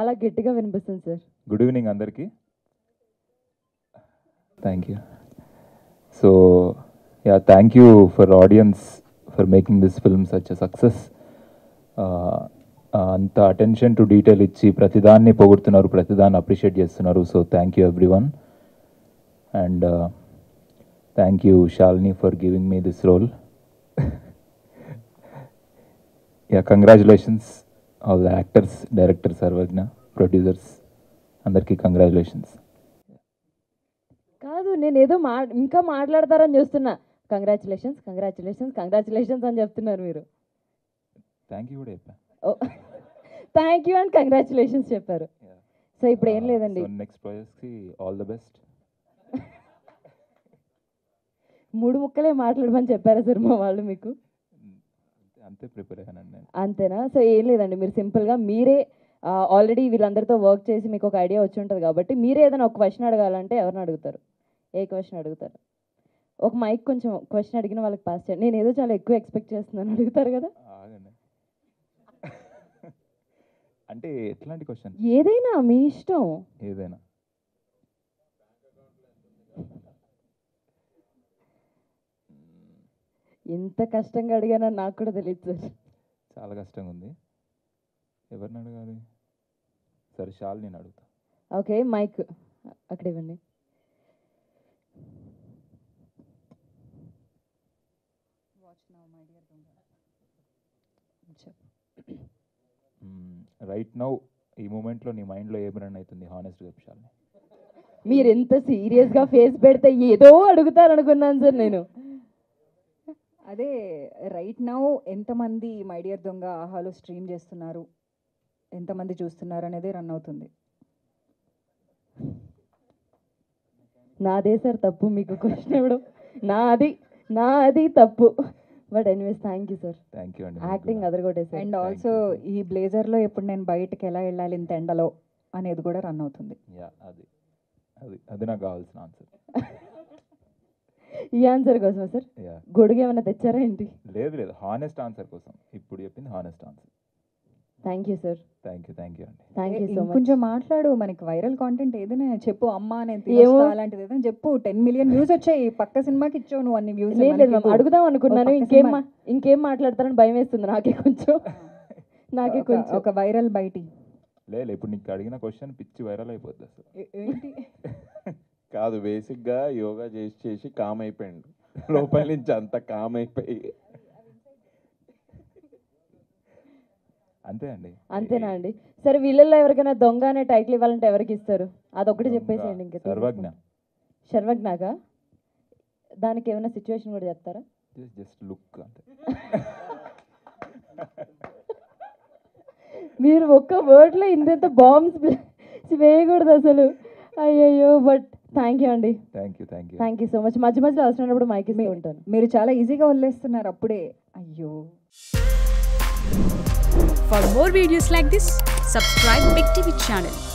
చాలా గట్టిగా వినిపిస్తుంది సార్ గుడ్ ఈవినింగ్ అందరికీ thank you so ya thank you for audience for making this film such a success అంత attention to detail ఇచ్చి ప్రతిదాన్ని పొగుడుతున్నారు ప్రతిదాన్ని అప్రిషియేట్ చేస్తున్నారు so thank you everyone and thank you Shalini for giving me this role ya congratulations all the actors director Sarvagna producers అందరికీ congratulations కాదు నేను ఏదో మా ఇంకా మాట్లాడతారని చూస్తున్నా కంగ్రాచులేషన్స్ కంగ్రాచులేషన్స్ కంగ్రాచులేషన్స్ అని చెప్తున్నారు మీరు థ్యాంక్ యూ కూడా చెప్పా ఓ థ్యాంక్ యూ అండ్ కంగ్రాచులేషన్స్ చెప్పారు సో ఇప్పుడు ఏం లేదండి నెక్స్ట్ ప్రాజెక్ట్స్కి ఆల్ ద బెస్ట్ మూడు ముక్కలే మాట్లాడమని చెప్పారా సార్ మా వాళ్ళు మీకు అంతే ప్రిపేర్ అయ్యానండి నేను అంతేనా సో ఏం లేదండి మీరు సింపుల్గా మీరే ఆల్రెడీ వీళ్ళందరితో వర్క్ చేసి మీకు ఒక ఐడియా వచ్చి ఉంటుంది కాబట్టి మీరే ఏదైనా ఒక క్వశ్చన్ అడగాలంటే ఎవరిని అడుగుతారు ఏ క్వశ్చన్ అడుగుతారు ఒక మైక్ కొంచెం క్వశ్చన్ అడిగిన వాళ్ళకి పాస్ చేయండి నేను ఏదో చాలా ఎక్కువ ఎక్స్పెక్ట్ చేస్తున్నాను అడుగుతారు కదా ఆగండి అంటే ఎట్లాంటి క్వశ్చన్ ఏదైనా మీ ఇష్టం ఏదైనా ఎంత కష్టంగా అడిగానో నాకు కూడా తెలియదు సార్ చాలా కష్టంగా ఉంది ఎవరిని అడగాలి సరే షాల్ నేను అడుగుతా ఓకే మైక్ అక్కడ ఇవ్వండి రైట్ నౌ ఈ మూమెంట్లో నీ మైండ్లో ఏం రన్ అవుతుంది హానెస్ట్గా షాల్ని మీరు ఎంత సీరియస్గా ఫేస్ పెడితే ఏదో అడుగుతారు అనుకున్నాను సార్ నేను అదే రైట్ నౌ ఎంతమంది మై డియర్ దొంగ ఆహాలో స్ట్రీమ్ చేస్తున్నారు ఎంతమంది చూస్తున్నారు అనేది రన్ అవుతుంది నాదే సార్ తప్పు మీకు క్వశ్చన్ ఇవ్వడం నాది నాది తప్పు but anyways thank you sir thank you అండి యాక్టింగ్ అదరగొట్టేసారు అండ్ ఆల్సో ఈ బ్లేజర్లో ఎప్పుడు నేను బయటకు ఎలా వెళ్ళాలి ఇంత ఎండలో అనేది కూడా రన్ అవుతుంది యా అది అది అది నాకు కావాల్సిన ఆన్సర్ ఈ ఆన్సర్ కోసమా సార్ యా గొడుగు ఏమైనా తెచ్చారా ఏంటి లేదు లేదు హానెస్ట్ ఆన్సర్ కోసం ఇప్పుడు చెప్పింది honest answer thank you sir thank you thank you అండి థ్యాంక్ యూ సో మచ్ కొంచెం మాట్లాడు మనకి వైరల్ కాంటెంట్ ఏదైనా చెప్పు అమ్మా నేను ఏమో. తినేస్తా అలాంటిది ఏదైనా చెప్పు టెన్ మిలియన్ వ్యూస్ వచ్చాయి పక్క సినిమాకి ఇచ్చావు నువ్వు అన్ని వ్యూస్ లేదు లేదు మ్యామ్ అడుగుదాం అనుకున్నాను పక్క ఇంకేం సినిమా. మా- ఇంకేం మాట్లాడతారని భయం వేస్తుంది నాకే కొంచెం నాకే కొంచెం ఒక వైరల్ బయటి లేదు ఇప్పుడు నీకు అడిగిన క్వశ్చన్ పిచ్చి వైరల్ అయిపోద్ది అసలు ఏంటి కాదు బేసిక్గా యోగా చేసి చేసి కామ్ అయిపోయిండు లోపల నుంచి అంత కామ్ అయిపోయి అంతే అండి అంతేనా అండి సరే వీళ్ళల్లో ఎవరికైనా దొంగ అనే టైటిల్ ఇవ్వాలంటే ఎవరికి ఇస్తారు అదొకటి దొంగ, చెప్పేసేయండి ఇంకా సర్వజ్ఞ సర్వజ్ఞగా దానికి ఏమైనా సిచ్యువేషన్ కూడా చెప్తారా జస్ట్ జస్ట్ లుక్ అంతే మీరు ఒక్క వర్డ్లో ఇంత బాంబ్స్ వేయకూడదు అసలు అయ్యయ్యో బట్ థ్యాంక్ యూ అండి thank you thank you thank you so much మధ్య మధ్యలో అవసరమైనప్పుడు మైక్ ఇస్తూ ఉంటాను మీరు చాలా ఈజీగా వదిలేస్తున్నారు అప్పుడే అయ్యో For more videos like this, subscribe Big TV channel